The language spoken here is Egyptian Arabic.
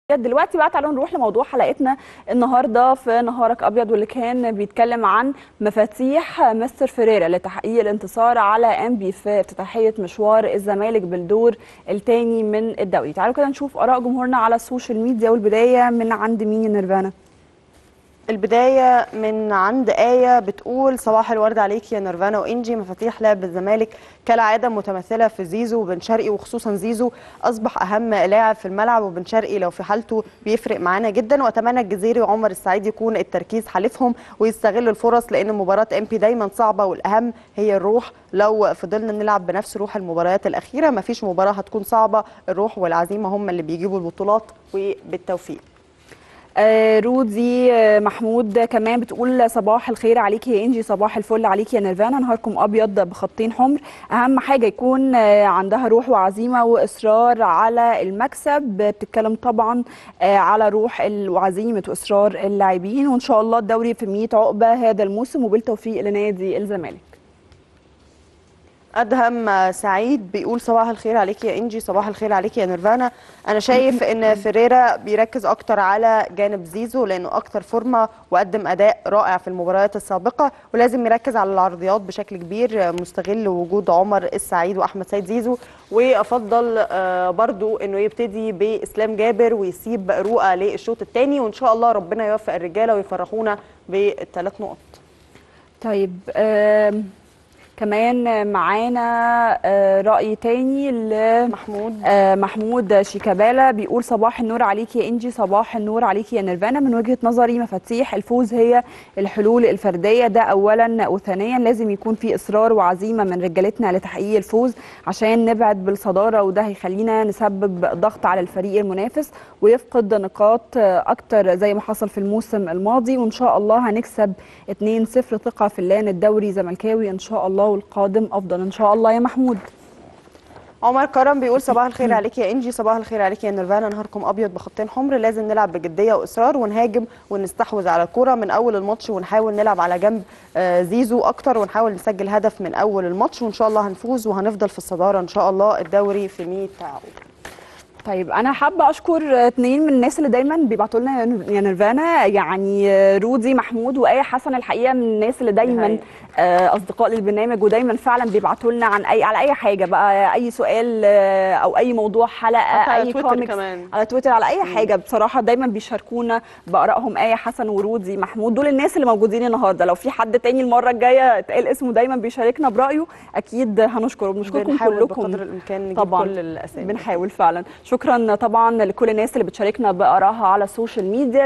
دلوقتي بقى تعالوا نروح لموضوع حلقتنا النهارده في نهارك ابيض واللي كان بيتكلم عن مفاتيح مستر فيريرا لتحقيق الانتصار على انبي في افتتاحيه مشوار الزمالك بالدور الثاني من الدوري تعالوا كده نشوف اراء جمهورنا على السوشيال ميديا والبدايه من عند مين يا نيرفانا البداية من عند آية بتقول صباح الورد عليك يا نيرفانا وإنجي مفاتيح لعب الزمالك كالعادة متمثلة في زيزو وبن شرقي وخصوصا زيزو أصبح أهم لاعب في الملعب وبن شرقي لو في حالته بيفرق معانا جدا وأتمنى الجزيري وعمر السعيد يكون التركيز حليفهم ويستغلوا الفرص لأن مباراة ام بي دايما صعبة والأهم هي الروح لو فضلنا نلعب بنفس روح المباريات الأخيرة مفيش مباراة هتكون صعبة الروح والعزيمة هم اللي بيجيبوا البطولات وبالتوفيق آه رودي آه محمود كمان بتقول صباح الخير عليكي يا انجي صباح الفل عليكي يا نيرفانا نهاركم ابيض بخطين حمر اهم حاجه يكون آه عندها روح وعزيمه واصرار على المكسب بتتكلم طبعا على روح وعزيمه واصرار اللاعبين وان شاء الله الدوري في 100 عقبه هذا الموسم وبالتوفيق لنادي الزمالك ادهم سعيد بيقول صباح الخير عليك يا انجي صباح الخير عليك يا نيرفانا انا شايف ان فيريرا بيركز اكتر على جانب زيزو لانه اكتر فورمه وقدم اداء رائع في المباريات السابقه ولازم يركز على العرضيات بشكل كبير مستغل وجود عمر السعيد واحمد سيد زيزو وافضل برضو انه يبتدي باسلام جابر ويسيب رؤى للشوط الثاني وان شاء الله ربنا يوفق الرجاله ويفرحونا بالثلاث نقط طيب آه كمان معانا رأي تاني لمحمود محمود شيكابالا بيقول صباح النور عليكي يا انجي صباح النور عليكي يا نيرفانا من وجهة نظري مفاتيح الفوز هي الحلول الفردية ده أولا وثانيا لازم يكون في إصرار وعزيمة من رجالتنا لتحقيق الفوز عشان نبعد بالصدارة وده هيخلينا نسبب ضغط على الفريق المنافس ويفقد نقاط أكتر زي ما حصل في الموسم الماضي وإن شاء الله هنكسب 2-0 ثقة في اللان الدوري زملكاوي إن شاء الله والقادم افضل ان شاء الله يا محمود عمر كرم بيقول صباح الخير عليك يا انجي صباح الخير عليك يا نيرفانا نهاركم ابيض بخطين حمر لازم نلعب بجديه واصرار ونهاجم ونستحوذ على الكوره من اول الماتش ونحاول نلعب على جنب زيزو اكتر ونحاول نسجل هدف من اول الماتش وان شاء الله هنفوز وهنفضل في الصداره ان شاء الله الدوري في 100 عقود طيب انا حابه اشكر اثنين من الناس اللي دايما بيبعتوا لنا يا نيرفانا يعني رودي محمود وايه حسن الحقيقه من الناس اللي دايما اصدقاء للبرنامج ودايما فعلا بيبعتوا لنا عن اي على اي حاجه بقى اي سؤال او اي موضوع حلقه اي كوميكس كمان. على تويتر على اي حاجه بصراحه دايما بيشاركونا بارائهم ايه حسن ورودي محمود دول الناس اللي موجودين النهارده لو في حد تاني المره الجايه اتقال اسمه دايما بيشاركنا برايه اكيد هنشكره بنشكركم كلكم بقدر الامكان نجيب طبعا كل الاسامي بنحاول فعلا شكرا طبعا لكل الناس اللي بتشاركنا بارائها على السوشيال ميديا